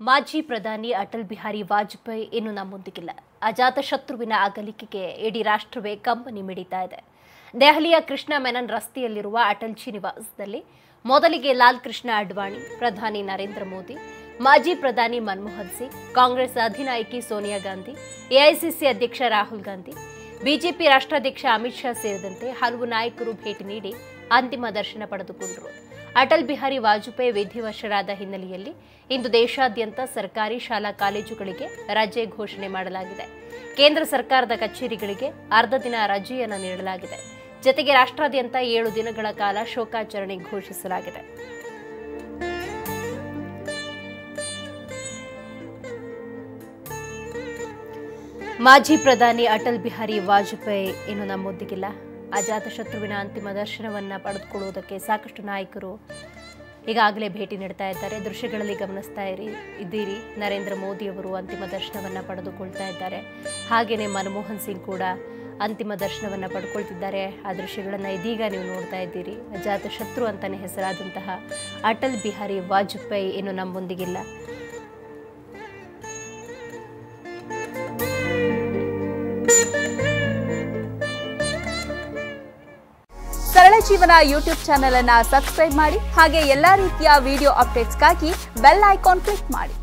ಮಾಜಿ ಪ್ರಧಾನಿ ಅಟಲ್ ಬಿಹಾರಿ ವಾಜಪೇಯಿ ಇನ್ನು ನಮ್ಮೊಂದಿಗಿಲ್ಲ ಅಜಾತ ಶತ್ರುವಿನ ಅಗಲಿಕೆಗೆ ಇಡೀ ರಾಷ್ಟ್ರವೇ ಕಂಬನಿ ಮಿಡಿತಾ ಇದೆ ದೆಹಲಿಯ ಕೃಷ್ಣ ಮೆನನ್ ರಸ್ತೆಯಲ್ಲಿರುವ ಅಟಲ್ಜಿ ನಿವಾಸದಲ್ಲಿ ಮೊದಲಿಗೆ ಲಾಲ್ ಕೃಷ್ಣ ಅಡ್ವಾಣಿ ಪ್ರಧಾನಿ ನರೇಂದ್ರ ಮೋದಿ ಮಾಜಿ ಪ್ರಧಾನಿ ಮನಮೋಹನ್ ಸಿಂಗ್ ಕಾಂಗ್ರೆಸ್ ಅಧಿನಾಯಕಿ ಸೋನಿಯಾ ಗಾಂಧಿ ಎಐಸಿಸಿ ಅಧ್ಯಕ್ಷ ರಾಹುಲ್ ಗಾಂಧಿ ಬಿಜೆಪಿ ರಾಷ್ಟ್ರಾಧ್ಯಕ್ಷ ಅಮಿತ್ ಶಾ ಸೇರಿದಂತೆ ಹಲವು ನಾಯಕರು ಭೇಟಿ ನೀಡಿ ಅಂತಿಮ ದರ್ಶನ ಪಡೆದುಕೊಂಡರು ಅಟಲ್ ಬಿಹಾರಿ ವಾಜಪೇಯಿ ವಿಧಿವಶರಾದ ಹಿನ್ನೆಲೆಯಲ್ಲಿ ಇಂದು ದೇಶಾದ್ಯಂತ ಸರ್ಕಾರಿ ಶಾಲಾ ಕಾಲೇಜುಗಳಿಗೆ ರಜೆ ಘೋಷಣೆ ಮಾಡಲಾಗಿದೆ ಕೇಂದ್ರ ಸರ್ಕಾರದ ಕಚೇರಿಗಳಿಗೆ ಅರ್ಧ ದಿನ ರಜೆಯನ್ನು ನೀಡಲಾಗಿದೆ ಜತೆಗೆ ರಾಷ್ಟ್ರಾದ್ಯಂತ ಏಳು ದಿನಗಳ ಕಾಲ ಶೋಕಾಚರಣೆ ಘೋಷಿಸಲಾಗಿದೆ ಮಾಜಿ ಪ್ರಧಾನಿ ಅಟಲ್ ಬಿಹಾರಿ ವಾಜಪೇಯಿ ಇನ್ನು ನಮ್ಮೊಂದಿಗಿಲ್ಲ ಅಜಾತ ಶತ್ರುವಿನ ಅಂತಿಮ ದರ್ಶನವನ್ನ ಪಡೆದುಕೊಳ್ಳುವುದಕ್ಕೆ ಸಾಕಷ್ಟು ನಾಯಕರು ಈಗಾಗಲೇ ಭೇಟಿ ನೀಡ್ತಾ ಇದ್ದಾರೆ ದೃಶ್ಯಗಳಲ್ಲಿ ಗಮನಿಸ್ತಾ ಇರಿ ಇದ್ದೀರಿ ನರೇಂದ್ರ ಮೋದಿ ಅವರು ಅಂತಿಮ ದರ್ಶನವನ್ನ ಪಡೆದುಕೊಳ್ತಾ ಇದ್ದಾರೆ ಹಾಗೆಯೇ ಮನಮೋಹನ್ ಸಿಂಗ್ ಕೂಡ ಅಂತಿಮ ದರ್ಶನವನ್ನ ಪಡ್ಕೊಳ್ತಿದ್ದಾರೆ ಆ ದೃಶ್ಯಗಳನ್ನು ಇದೀಗ ನೀವು ನೋಡ್ತಾ ಇದ್ದೀರಿ ಅಜಾತ ಶತ್ರು ಅಂತಾನೆ ಹೆಸರಾದಂತಹ ಅಟಲ್ ಬಿಹಾರಿ ವಾಜಪೇಯಿ ಇನ್ನು ನಮ್ಮೊಂದಿಗಿಲ್ಲ ಸರಳ ಜೀವನ ಯೂಟ್ಯೂಬ್ ಚಾನೆಲ್ ಅನ್ನ ಸಬ್ಸ್ಕ್ರೈಬ್ ಮಾಡಿ ಹಾಗೆ ಎಲ್ಲಾ ರೀತಿಯ ವಿಡಿಯೋ ಅಪ್ಡೇಟ್ಸ್ಗಾಗಿ ಬೆಲ್ ಐಕಾನ್ ಕ್ಲಿಕ್ ಮಾಡಿ